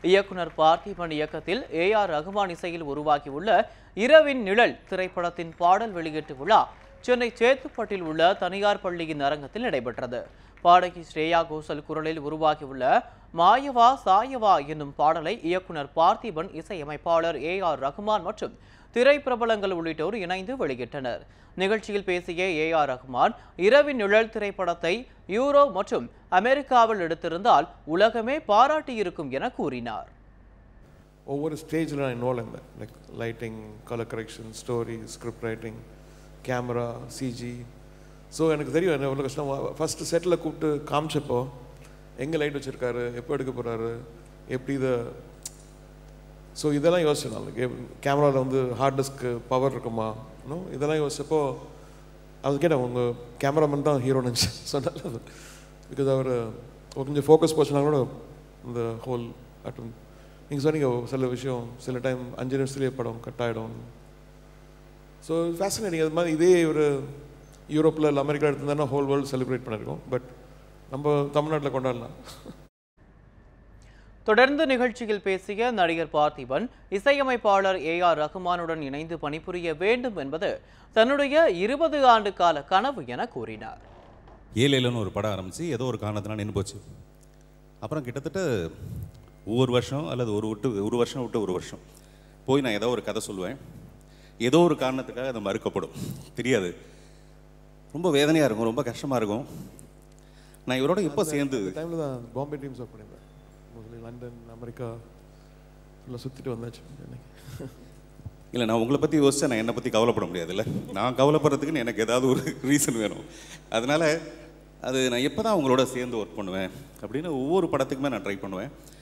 இயக்குனர் பார்த்திபன் இயக்கத்தில் A R Rahman இசையில் உருவாகியுள்ள இரவின் நிழல் திரைப்படத்தின் பாடல் வெளியீட்டு விழா சென்னை சேத்துப்பட்டில் உள்ள தனியார் பள்ளியின் அரங்கத்தில் நடைபெற்றது பாடகி ஸ்ரேயா கோஷல் குரலில் உருவாகியுள்ள மாயவா சாயவா என்னும் பாடலை இயக்குனர் பார்த்திபன் இசையமைப்பாளர் ஏ ஆர் ரகுமான் மற்றும் திரைப்பிரபலங்கள் உள்ளிட்டோர் இணைந்து வெளியிட்டனர் நிகழ்ச்சியில் பேசிய ஏ ஆர் ரஹ்மான் இரவின் நிழல் திரைப்படத்தை யூரோ மற்றும் அமெரிக்காவில் எடுத்திருந்தால் உலகமே பாராட்டியிருக்கும் என கூறினார் ஒவ்வொரு ஸ்டேஜில் நான் இன்வால்வ் இருந்தேன் like lighting colour correction story script writing camera CG so எனக்கு தெரியும் என்ன எவ்வளோ கஷ்டம் ஃபஸ்ட்டு செட்டில் கூப்பிட்டு காமிச்சப்போ எங்கே லைட் வச்சுருக்காரு எப்போ எடுக்க போகிறாரு எப்படி இதை ஸோ இதெல்லாம் யோசிச்சேன் நான் லைக் கேமராவில் வந்து ஹார்ட் டிஸ்க்கு பவர் இருக்குமா இன்னும் இதெல்லாம் யோசிச்சப்போ அது கேட்டேன் உங்கள் கேமராமேன் தான் ஹீரோ நினச்சி சொன்னால பிகாஸ் அவர் கொஞ்சம் ஃபோக்கஸ் போச்சுன்னா கூட இந்த ஹோல் அட்டன் நீங்கள் சொன்னீங்க சில விஷயம் சில டைம் அஞ்சு நிமிஷத்துலேயே படம் கட் ஆகிடும் ஸோ ஃபேசினேட்டிங் அது மாதிரி இதே ஒரு யூரோப்பில் இல்லை அமெரிக்கா எடுத்திருந்தா ஹோல் வேர்ல்டு செலிப்ரேட் பண்ணியிருக்கோம் பட் நம்ம தமிழ்நாட்டில் கொண்டாடலாம் தொடர்ந்து நிகழ்ச்சியில் பேசிய நடிகர் பார்த்திபன் இசையமைப்பாளர் ஏ ஆர் ரகுமானுடன் இணைந்து பணிபுரிய வேண்டும் என்பது தன்னுடைய இருபது ஆண்டு கால கனவு என கூறினார் ஏழேலன்னு ஒரு படம் ஆரம்பித்து ஏதோ ஒரு காரணத்தினால் நின்று போச்சு அப்புறம் கிட்டத்தட்ட ஒவ்வொரு வருஷம் அல்லது ஒரு விட்டு ஒரு வருஷம் விட்டு ஒரு வருஷம் போய் நான் ஏதோ ஒரு கதை சொல்லுவேன் ஏதோ ஒரு காரணத்துக்காக அது மறுக்கப்படும் தெரியாது ரொம்ப வேதனையாக இருக்கும் ரொம்ப கஷ்டமாக இருக்கும் நான் இவரோட எப்போ சேர்ந்து அந்த டைமில் தான் பாம்பே டீம்ஸ் ஒர்க் பண்ணியிருந்தேன் மோஸ்ட்லி லண்டன் அமெரிக்கா எல்லாம் சுற்றிட்டு வந்தாச்சு எனக்கு இல்லை நான் உங்களை பற்றி யோசிச்சா நான் என்னை பற்றி கவலைப்பட முடியாதுல்ல நான் கவலைப்படுறதுக்குன்னு எனக்கு ஏதாவது ஒரு ரீசன் வேணும் அதனால் அது நான் எப்போ தான் உங்களோட சேர்ந்து ஒர்க் பண்ணுவேன் அப்படின்னு ஒவ்வொரு படத்துக்குமே நான் ட்ரை பண்ணுவேன்